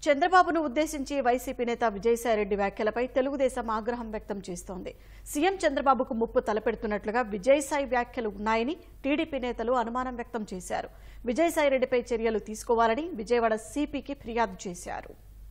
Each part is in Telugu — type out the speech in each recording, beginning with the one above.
చంద్రబాబును ఉద్దేశించి వైసీపీ నేత విజయసాయిరెడ్డి వ్యాఖ్యలపై తెలుగుదేశం ఆగ్రహం వ్యక్తం చేస్తోంది సీఎం చంద్రబాబుకు ముప్పు తలపెడుతున్నట్లుగా విజయసాయి వ్యాఖ్యలు ఉన్నాయని టీడీపీ నేతలు అనుమానం వ్యక్తం చేశారు విజయసాయిరెడ్డిపై చర్యలు తీసుకోవాలని విజయవాడ సిపికి ఫిర్యాదు చేశారు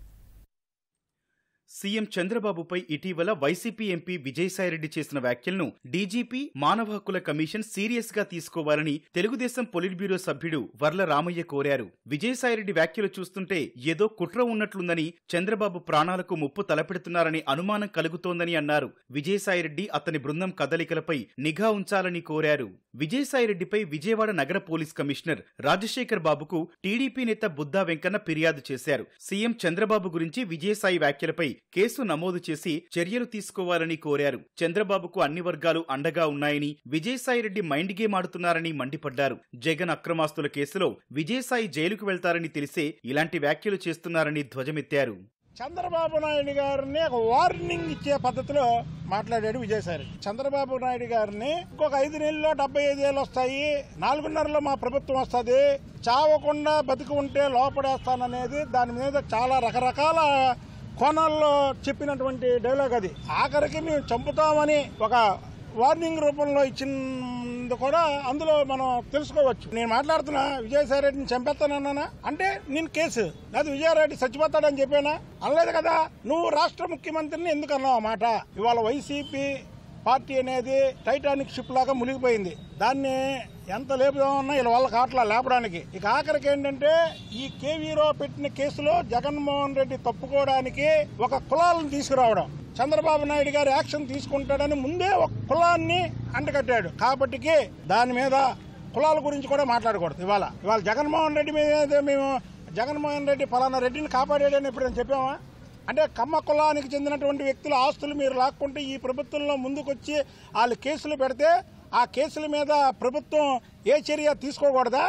సీఎం చంద్రబాబుపై ఇటీవల వైసీపీ ఎంపీ విజయసాయిరెడ్డి చేసిన వ్యాఖ్యలను డీజీపీ మానవ హక్కుల కమిషన్ సీరియస్ గా తీసుకోవాలని తెలుగుదేశం పొలిట్ బ్యూరో సభ్యుడు వర్ల రామయ్య కోరారు విజయసాయిరెడ్డి వ్యాఖ్యలు చూస్తుంటే ఏదో కుట్ర ఉన్నట్లుందని చంద్రబాబు ప్రాణాలకు ముప్పు తలపెడుతున్నారని అనుమానం కలుగుతోందని అన్నారు విజయసాయిరెడ్డి అతని బృందం కదలికలపై నిఘా ఉంచాలని కోరారు విజయసాయిరెడ్డిపై విజయవాడ నగర పోలీస్ కమిషనర్ రాజశేఖర్ బాబుకు టీడీపీ నేత బుద్దా వెంకన్న ఫిర్యాదు చేశారు సీఎం చంద్రబాబు గురించి విజయసాయి వ్యాఖ్యలపై కేసు నమోదు చేసి చర్యలు తీసుకోవాలని కోరారు చంద్రబాబుకు అన్ని వర్గాలు అండగా ఉన్నాయని విజయసాయిరెడ్డి మైండ్ గేమ్ ఆడుతున్నారని మండిపడ్డారు జగన్ అక్రమాస్తుల కేసులో విజయసాయి జైలుకు వెళ్తారని తెలిసే ఇలాంటి వ్యాఖ్యలు చేస్తున్నారని ధ్వజమెత్తారు చంద్రబాబు నాయుడు గారిని ఒక వార్నింగ్ ఇచ్చే పద్ధతిలో మాట్లాడాడు విజయసాయి చంద్రబాబు నాయుడు గారిని ఇంకొక ఐదు నెలల్లో డెబ్బై ఐదు ఏళ్ళు వస్తాయి నాలుగున్నరలో మా ప్రభుత్వం వస్తుంది చావకుండా బతికి ఉంటే లోపడేస్తాననేది దాని మీద చాలా రకరకాల కోణాల్లో చెప్పినటువంటి డైలాగ్ అది ఆఖరికి మేము చంపుతామని ఒక వార్నింగ్ రూపంలో ఇచ్చింది కూడా అందులో మనం తెలుసుకోవచ్చు నేను మాట్లాడుతున్నా విజయసాయి రెడ్డిని చంపేస్తానన్నానా అంటే నేను కేసు అది విజయరెడ్డి చచ్చిపోతాడని చెప్పానా అనలేదు కదా నువ్వు రాష్ట్ర ముఖ్యమంత్రిని ఎందుకు అన్నావు ఆ మాట ఇవాళ వైసీపీ పార్టీ అనేది టైటానిక్ షిప్ లాగా మునిగిపోయింది దాన్ని ఎంత లేపుదామన్నా వీళ్ళ వాళ్ళ కాట్లా లేపడానికి ఇక ఆఖరికి ఏంటంటే ఈ కేవీరావు పెట్టిన కేసులో జగన్మోహన్ రెడ్డి తప్పుకోవడానికి ఒక కులాలను తీసుకురావడం చంద్రబాబు నాయుడు గారు యాక్షన్ తీసుకుంటాడని ముందే ఒక కులాన్ని అంటకట్టాడు కాబట్టికి దాని మీద కులాల గురించి కూడా మాట్లాడకూడదు ఇవాళ ఇవాళ జగన్మోహన్ రెడ్డి మీద మేము జగన్మోహన్ రెడ్డి ఫలానా రెడ్డిని కాపాడాడని ఎప్పుడైనా చెప్పామా అంటే కమ్మ కులానికి చెందినటువంటి వ్యక్తుల ఆస్తులు మీరు లాక్కుంటే ఈ ప్రభుత్వంలో ముందుకొచ్చి వాళ్ళు కేసులు పెడితే ఆ కేసుల మీద ప్రభుత్వం ఏ చర్య తీసుకోకూడదా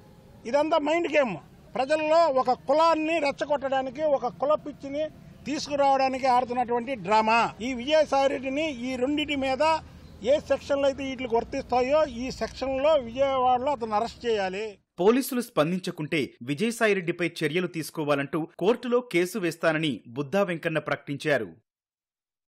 ఇదంతా మైండ్ గేమ్ ప్రజల్లో ఒక కులాన్ని రెచ్చగొట్టడానికి ఒక కుల పిచ్చిని తీసుకురావడానికి ఆడుతున్నటువంటి డ్రామా ఈ విజయసాయిరెడ్డిని ఈ రెండింటి మీద ఏ సెక్షన్లు అయితే వీటికి వర్తిస్తాయో ఈ సెక్షన్లో విజయవాడలో అతను అరెస్ట్ చేయాలి పోలీసులు స్పందించకుంటే విజయసాయిరెడ్డిపై చర్యలు తీసుకోవాలంటూ కోర్టులో కేసు వేస్తానని బుద్దా వెంకన్న ప్రకటించారు